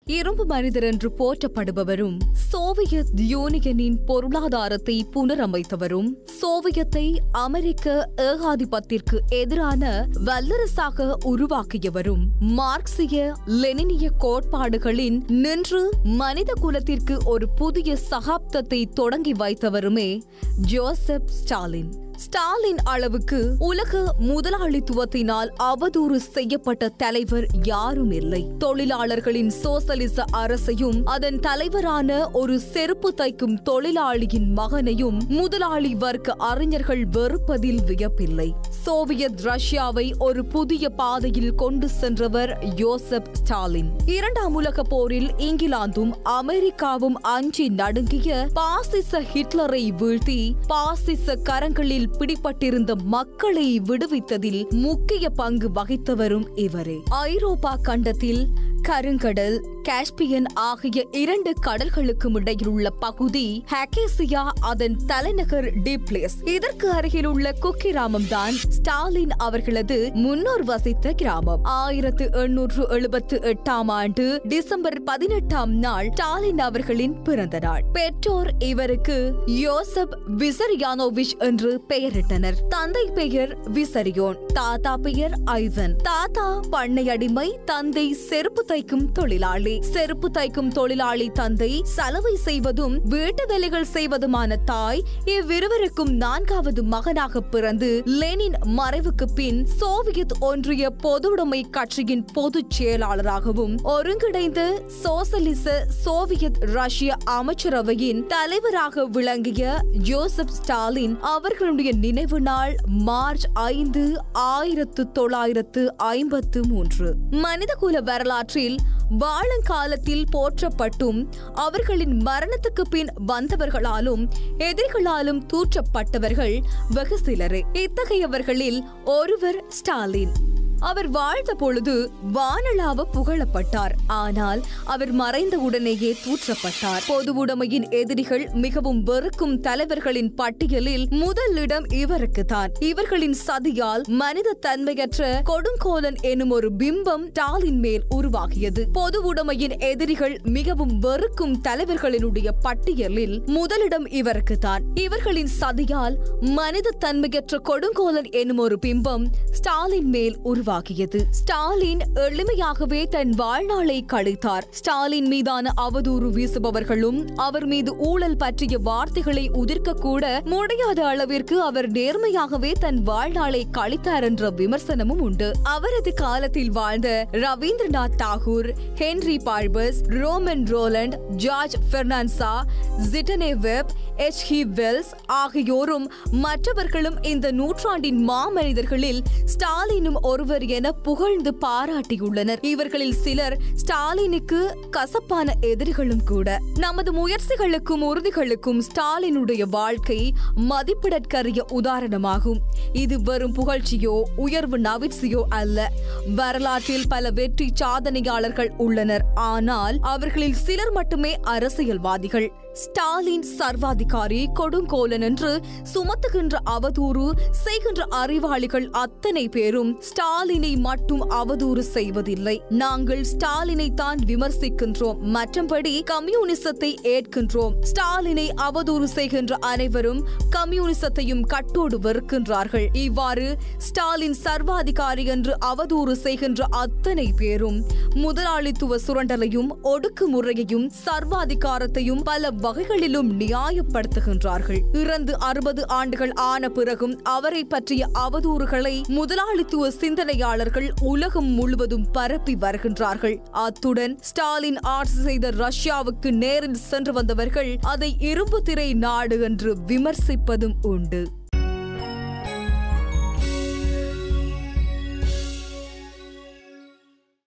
இரும்பு மனிதர் என்று போற்றப்படுபவரும் சோவியத் யூனியனின் பொருளாதாரத்தை புனரமைத்தவரும் சோவியத்தை அமெரிக்க ஏகாதிபத்திற்கு எதிரான வல்லரசாக உருவாக்கியவரும் மார்க்சிய லெனினிய கோட்பாடுகளின் நின்று மனித குலத்திற்கு ஒரு புதிய சகாப்தத்தை தொடங்கி வைத்தவருமே ஜோசப் ஸ்டாலின் ஸ்டாலின் அளவுக்கு உலக முதலாளித்துவத்தினால் அவதூறு செய்யப்பட்ட தலைவர் யாரும் இல்லை தொழிலாளர்களின் சோசலிச அரசையும் அதன் தலைவரான ஒரு செருப்பு தைக்கும் தொழிலாளியின் மகனையும் முதலாளி வர்க்க அறிஞர்கள் வெறுப்பதில் வியப்பில்லை சோவியத் ரஷ்யாவை ஒரு புதிய பாதையில் கொண்டு சென்றவர் யோசப் ஸ்டாலின் இரண்டாம் உலக போரில் இங்கிலாந்தும் அமெரிக்காவும் அஞ்சி நடுங்கிய பாசிச ஹிட்லரை வீழ்த்தி பாசிச கரங்களில் பிடிபட்டிருந்த மக்களை விடுவித்ததில் முக்கிய பங்கு வகித்தவரும் இவரே ஐரோப்பா கண்டத்தில் கருங்கடல் காஸ்பியன் ஆகிய இரண்டு கடல்களுக்கும் இடையில் உள்ள பகுதி ஹக்கேசியா அதன் தலைநகர் டிப்ளேஸ் இதற்கு அருகில் உள்ள குக்கி கிராமம் தான் ஸ்டாலின் அவர்களது முன்னோர் வசித்த கிராமம் ஆயிரத்து எண்ணூற்று எழுபத்து எட்டாம் ஆண்டு டிசம்பர் பதினெட்டாம் நாள் ஸ்டாலின் அவர்களின் பிறந்த நாள் பெற்றோர் இவருக்கு யோசப் விசரியானோவிச் என்று பெயரிட்டனர் தந்தை பெயர் விசரியோன் தாத்தா பெயர் ஐசன் தாத்தா பண்ணை அடிமை தந்தை செருப்பு தைக்கும் தொழிலாளி செருப்பு தைக்கும் தொழிலாளி தந்தை சலவை செய்வதும் வீட்டு வேலைகள் செய்வதுமான தாய் இவ்விருவருக்கும் நான்காவது மகனாக பிறந்து லெனின் மறைவுக்கு பின் சோவியத் ஒன்றிய பொதுவுடைமை கட்சியின் பொதுச் செயலாளராகவும் ஒருங்கிணைந்த சோசலிச சோவியத் ரஷ்ய அமைச்சரவையின் தலைவராக விளங்கிய ஜோசப் ஸ்டாலின் அவர்களுடைய நினைவு நாள் மார்ச் ஐந்து ஆயிரத்து தொள்ளாயிரத்து ஐம்பத்து மூன்று மனிதகுல வரலாற்றில் வாழங்காலத்தில் போற்றப்பட்டும் அவர்களின் மரணத்துக்கு பின் வந்தவர்களாலும் எதிரிகளாலும் தூற்றப்பட்டவர்கள் வெகு சிலரே இத்தகையவர்களில் ஒருவர் ஸ்டாலின் அவர் வாழ்ந்த பொழுது வானளாவ புகழப்பட்டார் ஆனால் அவர் மறைந்த உடனேயே தூற்றப்பட்டார் பொதுவுடைமையின் எதிரிகள் மிகவும் வெறுக்கும் தலைவர்களின் பட்டியலில் முதலிடம் இவருக்கு தான் இவர்களின் சதியால் மனித தன்மையற்ற கொடுங்கோலன் எனும் ஒரு பிம்பம் ஸ்டாலின் மேல் உருவாகியது பொதுவுடைமையின் எதிரிகள் மிகவும் வெறுக்கும் தலைவர்களினுடைய பட்டியலில் முதலிடம் இவருக்கு தான் இவர்களின் சதியால் மனித தன்மையற்ற கொடுங்கோலன் எனும் ஒரு பிம்பம் ஸ்டாலின் மேல் உருவாகியது ஸ்டாலின் எளிமையாகவே தன் வாழ்நாளை கழித்தார் ஸ்டாலின் மீதான அவதூறு வீசுபவர்களும் அவர் மீது ஊழல் பற்றிய வார்த்தைகளை உதிர்க்க கூட முடியாத அளவிற்கு அவர் நேர்மையாகவே தன் வாழ்நாளை கழித்தார் என்ற விமர்சனமும் உண்டு அவரது காலத்தில் வாழ்ந்த Rabindranath Tagore Henri Barbusse Romain Rolland George Bernard Shaw Sidney Webb H G Wells ஆகியோரும் மற்றவர்களும் இந்த நூற்றாண்டின் மாமனிதர்களில் ஸ்டாலினும் ஒருவர் என புகழ்ந்து பாராட்டியுள்ளனர் இவர்களில் சிலர் ஸ்டாலினுக்கு கசப்பான எதிரிகளும் கூட நமது முயற்சிகளுக்கும் உறுதிகளுக்கும் ஸ்டாலினுடைய வாழ்க்கை மதிப்பிடற்கரிய உதாரணமாகும் இது வெறும் புகழ்ச்சியோ உயர்வு நவிற்சியோ அல்ல வரலாற்றில் பல வெற்றி சாதனையாளர்கள் உள்ளனர் ஆனால் அவர்களில் சிலர் மட்டுமே அரசியல்வாதிகள் ஸ்டாலின் சர்வாதிகாரி கொடுங்கோலன் என்று சுமத்துகின்ற அவதூறு செய்கின்ற அறிவாளிகள் அத்தனை பேரும் ஸ்டாலினை மட்டும் அவதூறு செய்வதில்லை நாங்கள் ஸ்டாலினை தான் விமர்சிக்கின்றோம் மற்றபடி கம்யூனிசத்தை ஏற்கின்றோம் ஸ்டாலினை அவதூறு செய்கின்ற அனைவரும் கம்யூனிசத்தையும் கட்டோடு வெறுக்கின்றார்கள் இவ்வாறு ஸ்டாலின் சர்வாதிகாரி என்று அவதூறு செய்கின்ற அத்தனை பேரும் முதலாளித்துவ சுரண்டலையும் ஒடுக்குமுறையையும் சர்வாதிகாரத்தையும் பல வகைகளிலும் நியாயப்படுத்துகின்றார்கள் இறந்து அறுபது ஆண்டுகள் ஆன பிறகும் அவரை பற்றிய அவதூறுகளை முதலாளித்துவ சிந்தனையாளர்கள் உலகம் முழுவதும் பரப்பி வருகின்றார்கள் அத்துடன் ஸ்டாலின் ஆட்சி செய்த ரஷ்யாவுக்கு நேரில் சென்று வந்தவர்கள் அதை இரும்பு திரை நாடு என்று விமர்சிப்பதும் உண்டு